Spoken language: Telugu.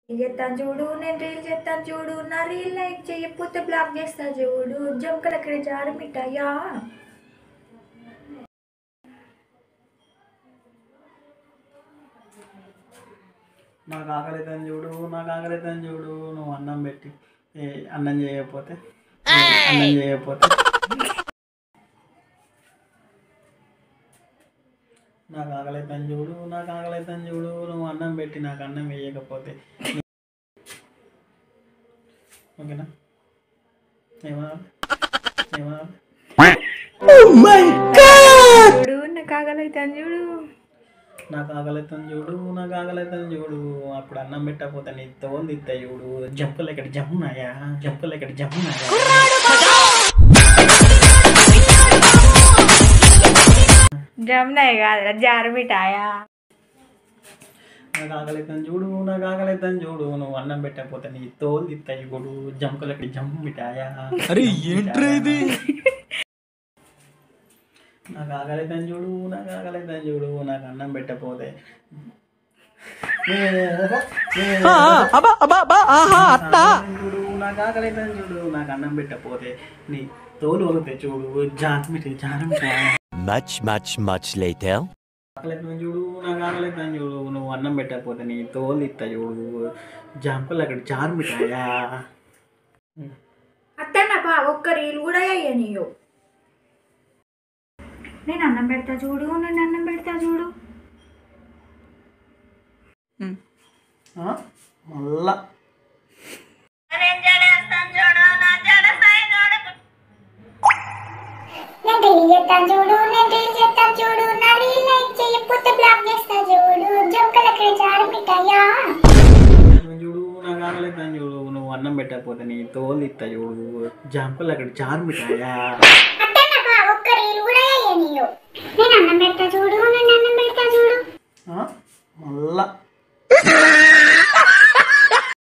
రీల్ చేస్తాను చూడు నేను రీల్ చేస్తాను చూడు నా రీల్ లైక్ చేయకపోతే బ్లాక్ చేస్తా చూడు జంకలు అక్కడ జారు మిఠాయా నాకు ఆకలి అవుతుంది చూడు నాకు ఆకలి అవుతుంది చూడు నువ్వు అన్నం పెట్టి ఏ, అన్నం చేయకపోతే అన్నం చేయకపోతే నాకు ఆకలి అవుతుంది చూడు నాకు ఆకలి అవుతుంది చూడు నువ్వు అన్నం పెట్టి నాకు అన్నం వేయకపోతే ఓకేనా ఏమన్నా ఏమన్నా చూడు నాకు ఆకలైతాను చూడు నాకు ఆకలితుంది చూడు నాకు ఆకలితుంది చూడు అప్పుడు అన్నం పెట్టకపోతే నీ తోలు తిత్తా చూడు జంపులు ఎక్కడ జమ్మునాయా జంపులు ఎక్కడ జమ్మునాయా జమునాయి కాదు జారు మిఠాయా నాకు ఆకలితుంది చూడు నాకు ఆకలితుంది చూడు నువ్వు అన్నం పెట్టకపోతే నీ తోలు తిత్తా చూడు జంపులు ఎక్కడ జమ్ము మిఠాయా అరే ఏంట్రా ఇది నాకు ఆకలితుంది చూడు నాకు ఆకలితుంది చూడు నాకు అన్నం పెట్టకపోతే చూడు నాకు ఆకలితుంది చూడు నాకు అన్నం పెట్టకపోతే నీ తోలు వదిలితే చూడు జాన్మిటి జాన్మిటి Much, much, much later. ఆకలితుంది చూడు నాకు ఆకలితుంది చూడు నువ్వు అన్నం పెట్టకపోతే నీ తోలు ఇస్తా చూడు జంపలు అక్కడ జాన్మిటాయా అత్తన్న బా ఒక్క రీల్ కూడా అయ్యనియో నేను అన్నం పెడతా చూడు నేను అన్నం పెడతా చూడు మళ్ళా నేను రీల్ చేస్తాను చూడు నేను రీల్ చేస్తాను చూడు నా రీల్ లైక్ చేయకపోతే బ్లాక్ చేస్తా చూడు జంకలు అక్కడ జారు మిఠాయా చూడు నాకు ఆకలితుంది చూడు నువ్వు అన్నం పెట్టకపోతే నీ తోలు ఇస్తా చూడు జంపలు అక్కడ జాన్మిటాయా అత్తన్న బా ఒక్క రీల్ కూడా అయ్యనియో నేను అన్నం పెడతా చూడు నేను అన్నం పెడతా చూడు మళ్ళా